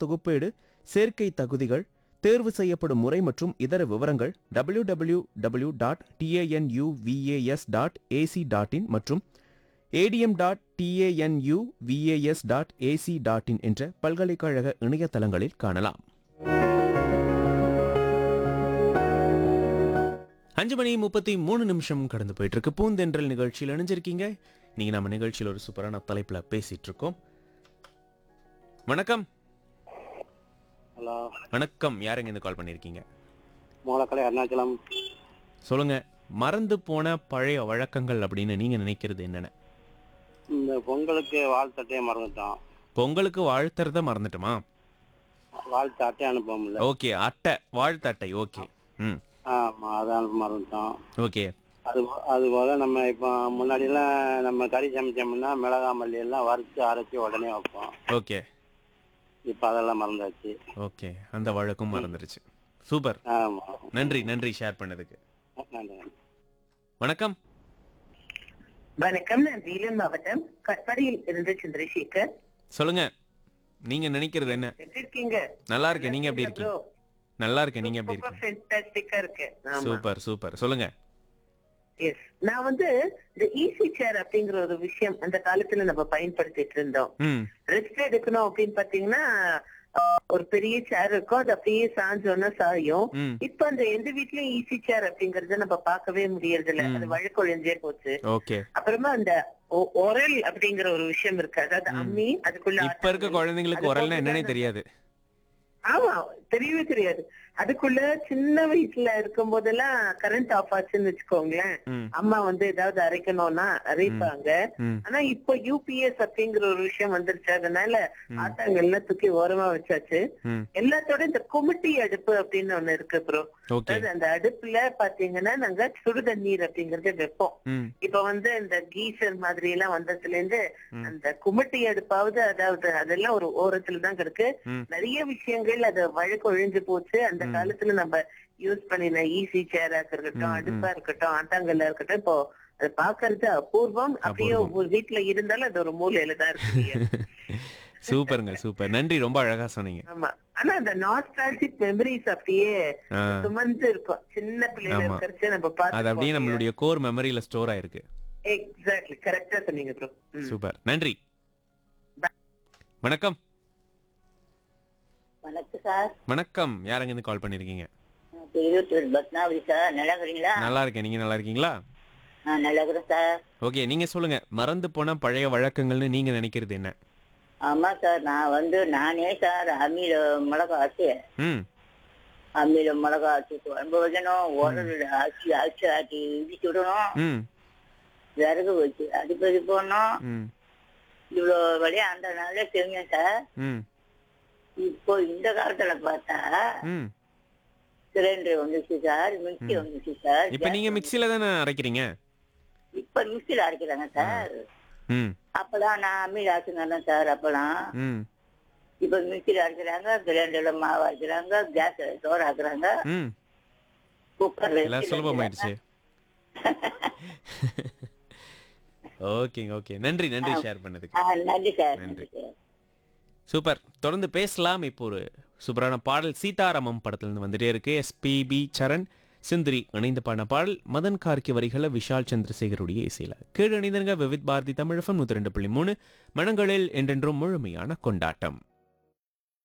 தொகுப்பேடு சேர்க்கை தகுதிகள் தேர்வு செய்யப்படும் முறை மற்றும் இதர விவரங்கள் W W W dot TANUVAS dot AC dot in மற்றும் ADM dot TANUVAS dot AC dot in என்ற பல்கலைக்கழக இணையதளங்களில் காணலாம் அஞ்சு மணி முப்பத்தி மூணு நிமிஷம் கடந்து போயிட்டு இருக்கு பூந்தென்றல் நிகழ்ச்சியில் இணைஞ்சிருக்கீங்க நீங்க நம்ம நிகழ்ச்சியில் ஒரு சூப்பரான தலைப்புல பேசிட்டு இருக்கோம் வணக்கம் ஹலோ வணக்கம் யாருங்க இருந்து கால் பண்ணியிருக்கீங்க மூலக்கலை அருணாச்சலம் சொல்லுங்க மறந்து போன பழைய வழக்கங்கள் அப்படின்னு நீங்க நினைக்கிறது என்னென்ன இந்த பொங்கலுக்கு வாழ்த்தட்டையே மறந்துட்டோம் பொங்கலுக்கு வாழ்த்துறத மறந்துட்டுமா வாழ்த்து அட்டை அனுப்ப ஓகே அட்டை வாழ்த்து அட்டை ஓகே ம் ஆமா அதை அனுப்ப மறந்துட்டோம் ஓகே அது போ- அது போல நம்ம இப்போ முன்னாடிலாம் நம்ம கறி சமைச்சோம்னா மிளகா மல்லி எல்லாம் வறுத்து அரைச்சி உடனே வைப்போம் ஓகே இப்போ அதெல்லாம் மறந்தாச்சு ஓகே அந்த வழக்கும் மறந்துருச்சு சூப்பர் ஆமா நன்றி நன்றி ஷேர் பண்ணதுக்கு நன்றி நன்றி வணக்கம் வணக்கம் நான் வேலூர் மாவட்டம் கட்பாடியில் இருந்து சந்திரசேகர் சொல்லுங்க நீங்க நினைக்கிறது என்ன எப்படி இருக்கீங்க நல்லா இருக்கேன் நீங்க எப்படி இருக்கீங்க நல்லா இருக்கேன் நீங்க எப்படி இருக்கீங்க ஃபென்டாஸ்டிக்கா இருக்கு ஆமா சூப்பர் சூப்பர் சொல்லுங்க எஸ் நான் வந்து இந்த ஈஸி சேர் அப்படிங்கிற ஒரு விஷயம் அந்த காலத்துல நம்ம பயன்படுத்திட்டு இருந்தோம் ம் ரெஸ்ட் எடுக்கணும் அப்படின்னு பாத்தீங்கன்னா அஹ், ஒரு பெரிய சேர் இருக்கும் அது அப்படியே சாஞ்சோன்னா சாயும் ம் இப்ப அந்த எந்த வீட்லயும் ஈஸி சேர் அப்படிங்கறத நம்ம பார்க்கவே முடியறது இல்ல ம். அது வழக்கொழிஞ்சே போச்சு ஓகே அப்புறமா அந்த ஒரல் அப்படிங்கிற ஒரு விஷயம் இருக்கு அதாவது ம். அம்மி அதுக்குள்ள இப்ப இருக்க ஆட்டாங்கல். குழந்தைங்களுக்கு அது உரல்னா என்னன்னே போட்டுதான் தெரியாது ஆமா தெரியவே தெரியாது அதுக்குள்ள சின்ன வயசுல இருக்கும் போதெல்லாம் கரண்ட் ஆஃப் ஆச்சுன்னு வச்சுக்கோங்களேன் ம் அம்மா வந்து ஏதாவது அரைக்கணும்னா அரைப்பாங்க ம் ஆனா இப்போ யூபிஎஸ் அப்படிங்கிற ஒரு விஷயம் வந்துருச்சு அதனால ம். ஆட்டாங்கல்லாம் தூக்கி ஓரமா வச்சாச்சு ம் எல்லாத்தோட இந்த குமிட்டி அடுப்பு அப்படின்னு ஒண்ணு இருக்கு ப்ரோ ஓகே அதாவது அந்த அடுப்புல பாத்தீங்கன்னா நாங்க சுடுதண்ணீர் அப்படிங்கறத வைப்போம் ம் இப்ப வந்து இந்த கீசர் மாதிரி எல்லாம் வந்ததுல இருந்து ம். அந்த குமிட்டி அடுப்பாவது அதாவது அதெல்லாம் ஒரு ஓரத்துல தான் கிடக்கு ம். நிறைய விஷயங்கள் அது வழக்கு ஒழிஞ்சு போச்சு அந்த ம். காலத்துல நம்ம யூஸ் பண்ணின ஈஸி சேரா இருக்கட்டும் ம், அடுப்பா இருக்கட்டும் ஆட்டாங்கல்ல இருக்கட்டும் இப்போ அது பாக்குறது அபூர்வம் அப்படியே அபூர்வம். ஒரு வீட்டுல இருந்தாலும் அது ஒரு மூலையில தான் இருக்கு சூப்பருங்க சூப்பர் நன்றி ரொம்ப அழகா சொன்னீங்க ஆமா ஆனா அந்த நாஸ்டாலஜிக் மெமரிஸ் அப்படியே ஆ, சுமந்து இருக்கும் சின்ன பிள்ளைல ஆமா. இருக்கிறச்சு நம்ம அது அப்படியே பார்த்து நம்மளுடைய கோர் மெமரியில ஸ்டோர் ஆயிருக்கு எக்ஸாக்ட்லி கரெக்டா சொன்னீங்க ப்ரோ சூப்பர் நன்றி வணக்கம் வணக்கம் சார் வணக்கம் யாருங்க இருந்து கால் பண்ணிருக்கீங்க திருவத்தூர் பத்மாவதி சார் நல்லா இருக்கிறீங்களா நல்லா இருக்கேன் நீங்க நல்லா இருக்கீங்களா நான் நல்லா இருக்கிறேன் சார் ஓகே நீங்க சொல்லுங்க மறந்து போன பழைய வழக்கங்கள்னு நீங்க நினைக்கிறது என்ன ஆமா சார் நான் வந்து நானே சார் அம்மியில மிளகா ஆச்சு ம் அம்மியில மிளகா ஆச்சு குழம்பு வைக்கணும் உடல் ஆச்சு ஆச்சு ஆட்டி இடிச்சு விடணும் ம் விறகு வச்சு அடிப்படி போடணும் ம் இவ்வளோ வழியா அந்த நாள்ல தெரியும் சார் ம் இப்போ இந்த காலத்துல பார்த்தா ம் சிலிண்டர் வந்துச்சு சார் மிக்சி வந்துச்சு சார் இப்போ நீங்க மிக்ஸில தானே அரைக்கிறீங்க இப்ப மிக்சியில அரைக்கிறாங்க சார் ம் அப்பெல்லாம் நான் அம்மியில ஆச்சுங்க சார் அப்பெல்லாம் ம் இப்ப மிக்சியில அரைக்கிறாங்க கிரைண்டர்ல மாவு அரைக்கிறாங்க கேஸ் சோறு ஆக்குறாங்க ம் குக்கர்ல எல்லாம் சுலபமாயிடுச்சு ஓகேங்க ஓகே நன்றி நன்றி ஷேர் பண்ணதுக்கு ஆ, நன்றி சார் நன்றி. நன்றி சார் சூப்பர் தொடர்ந்து பேசலாம் இப்போ ஒரு சூப்பரான பாடல் சீதாராமம் படத்துலேருந்து வந்துட்டே இருக்கு எஸ்பிபி சரண் சிந்திரி இணைந்து பாடின பாடல் மதன் கார்கி வரிகளை விஷால் சந்திரசேகருடைய இசையில கீழ் இணைந்தங்க விவித் பாரதி தமிழகம் நூத்தி ரெண்டு புள்ளி மூணு மனங்களில் என்றென்றும் முழுமையான கொண்டாட்டம்